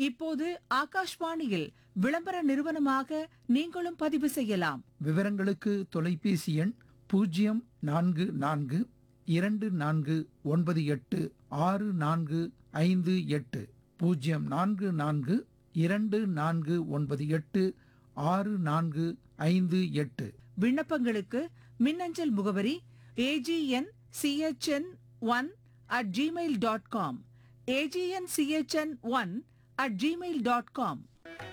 இப்போது ஆகாஷ்வாணியில் விளம்பர நிறுவனமாக நீங்களும் பதிவு செய்யலாம் விவரங்களுக்கு தொலைபேசி எண் பூஜ்ஜியம் நான்கு நான்கு இரண்டு நான்கு ஒன்பது எட்டு ஆறு நான்கு ஐந்து எட்டு பூஜ்ஜியம் நான்கு நான்கு இரண்டு நான்கு ஒன்பது எட்டு ஆறு நான்கு ஐந்து எட்டு விண்ணப்பங்களுக்கு மின்னஞ்சல் முகவரி AGN CHN one at Gmail dot com AGN CHN one at Gmail dot com